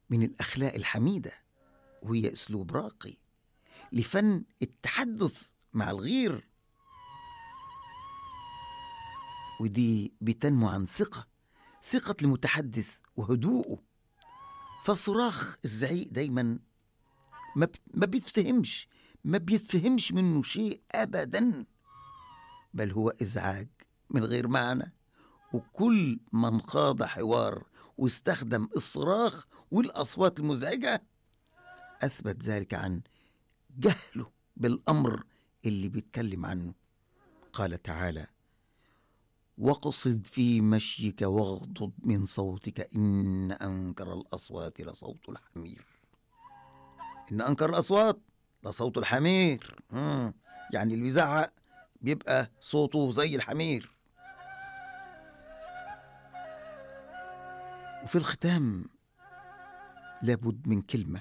من الأخلاق الحميدة وهي أسلوب راقي لفن التحدث مع الغير ودي بتنمو عن ثقة ثقة المتحدث وهدوءه فالصراخ الزعيق دايما ما ما بيتفهمش ما بيتفهمش منه شيء أبدا بل هو إزعاج من غير معنى وكل من خاض حوار واستخدم الصراخ والأصوات المزعجة أثبت ذلك عن جهله بالأمر اللي بيتكلم عنه قال تعالى واقصد في مشيك واغضض من صوتك إن أنكر الأصوات لصوت الحمير إن أنكر الأصوات لصوت الحمير مم. يعني اللي بيزعق بيبقى صوته زي الحمير وفي الختام لابد من كلمة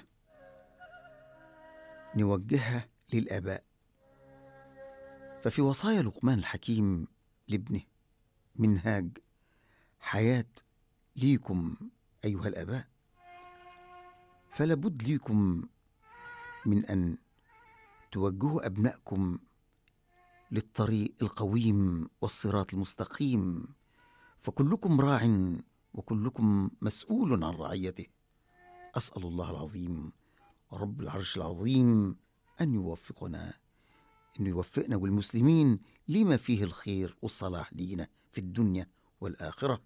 نوجهها للآباء ففي وصايا لقمان الحكيم لابنه منهاج حياة ليكم أيها الآباء فلابد ليكم من أن توجهوا أبنائكم للطريق القويم والصراط المستقيم فكلكم راع وكلكم مسؤول عن رعيته أسأل الله العظيم رب العرش العظيم أن يوفقنا أن يوفقنا والمسلمين لما فيه الخير والصلاح لينا في الدنيا والآخرة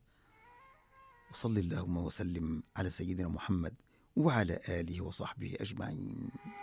وصل اللهم وسلم على سيدنا محمد وعلى آله وصحبه أجمعين